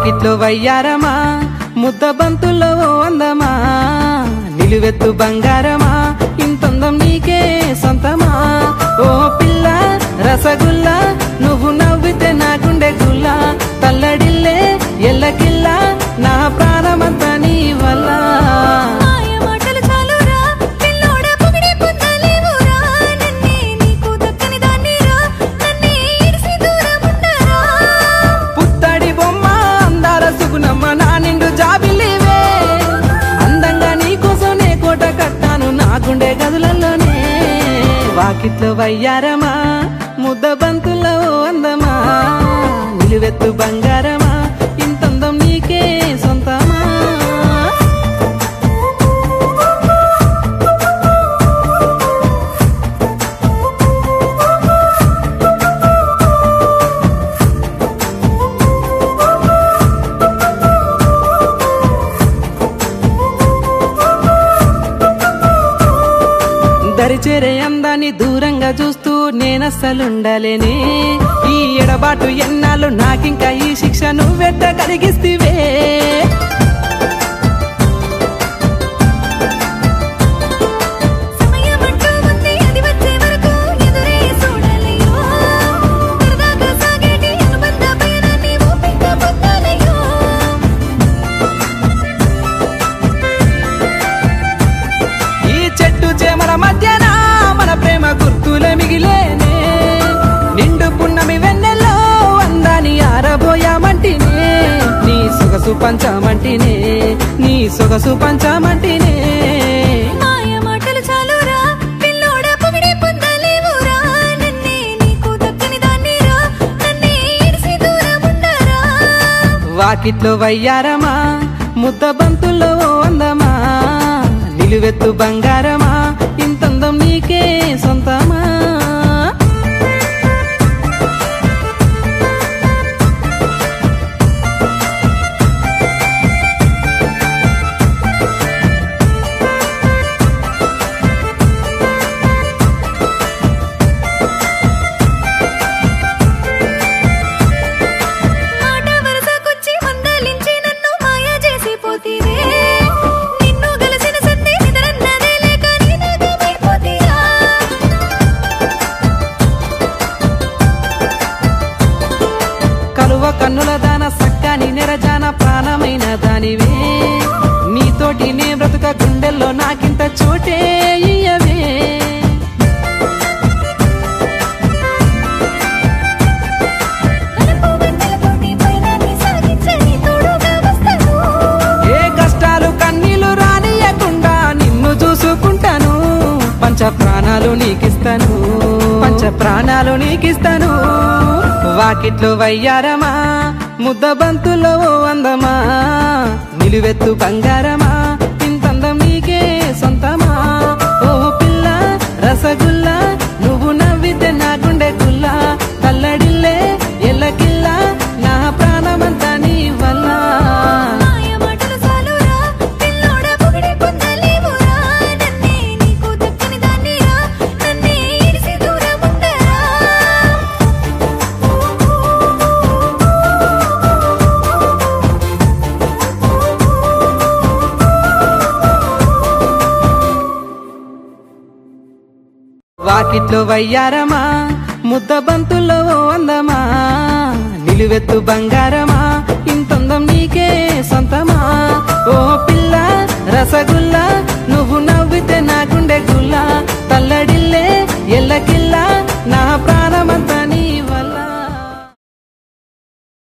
వాకిట్లో వయ్యారమా ముద్ద బంతుల్లో ఓ అందమా నిలువెత్తు బంగారమా ఇంతందం నీకే సొంతమా ఓ పిల్ల రసగుల్లా నువ్వు నవ్వితే నా గుండె గుల్ల తల్లడిల్లే ఎల్లకిల్లా నా ప్రాణమంతా నీ వల్ల మాయ మాటలు చాలురా పిల్లోడా పొగిడే పొందలేవురా నన్నే నీకు దక్కని దాన్నిరా నన్నే ఇడిసి దూరం ఉండరా పుత్తడి బొమ్మ అందాల సుగుణమ్మ నా నిండు జాబిలివే అందంగా నీకోసమే కోట కట్టాను నా గుండె గదులలోనే వాకిట్లో వయ్యారమా ముద్ద బంతుల్లో ఓ అందమా నిలువెత్తు బంగారమా ఇంతందం నీకే సొంతమా దరిచేరే అందాన్ని దూరంగా చూస్తూ నేనస్సలుండలేనే ఈ ఎడబాటు ఎన్నాళ్ళు నాకింకా ఈ శిక్ష నువ్వెట్ట కలిగిస్తివే సమయమంటూ ఉంది అది వచ్చే వరకు ఎదురే చూడాలయ్యో సరదాగా సాగేటి అనుబంధ పయనాన్ని ఓపిక పొందాలయ్యో ఈ చెట్టు చేమల మధ్యన మన ప్రేమ గుర్తులే మిగిలేనే నిండు పున్నమి వెన్నెల్లో అందాని ఆరబోయామంటినే నీ సొగసు పంచామంటినే నీ సొగసు పంచామంటినే మాయ మాటలు చాలురా పిల్లోడా పొగిడే పొందలేవురా నన్నే నీకు దక్కని దాన్నిరా నన్నే ఇడిసి దూరం ఉండరా వాకిట్లో వయ్యారమా ముద్ద బంతుల్లో ఓ అందమా నిలువెత్తు బంగారమా ఇంతందం నీకే సొంతమా మాట వరసకొచ్చి మందలించి నన్ను మాయ చేసి పోతివే నిన్ను గెలిసిన సందే నిద్రన్నదే లేక నీనాగమైపోతీరా కలువ కన్నుల దాన సక్కని నెరజాన ప్రాణమైన దానివే నీతోటి నే బ్రతుక గుండెల్లో నాకింత చోటే ఇయ్యవే అలుపు వెన్నెలతోటి పయనాన్ని సాగించని తోడుగా వస్తాను ఏ కష్టాలు కన్నీళ్లు రానియకుండా నిన్ను చూసుకుంటాను పంచ ప్రాణాలు నీకిస్తాను పంచ ప్రాణాలు నీకిస్తాను వాకిట్లో వయ్యారమా ముద్ద బంతులో ఓ అందమా నిలువెత్తు బంగారమా ఇంతందం నీకే సొంతమా ఓ పిల్ల రసగుల్లా నువ్వు నవ్వితే నా గుండె గుల్లా కల్లడిల్లే ఎల్లకిల్లా నా ప్రాణమంతా నీ వల్ల మాయ మాటలు చాలురా పిల్లోడా పొగిడే పొందలేవురా నన్నే నీకు దక్కని దాన్నిరా నన్నే ఇడిసి దూరం ఉండరా వాకిట్లో వయ్యారమా ముద్ద బంతుల్లో ఓ అందమా నిలువెత్తు బంగారమా ఇంతందం నీకే సొంతమా ఓ పిల్ల రసగుల్లా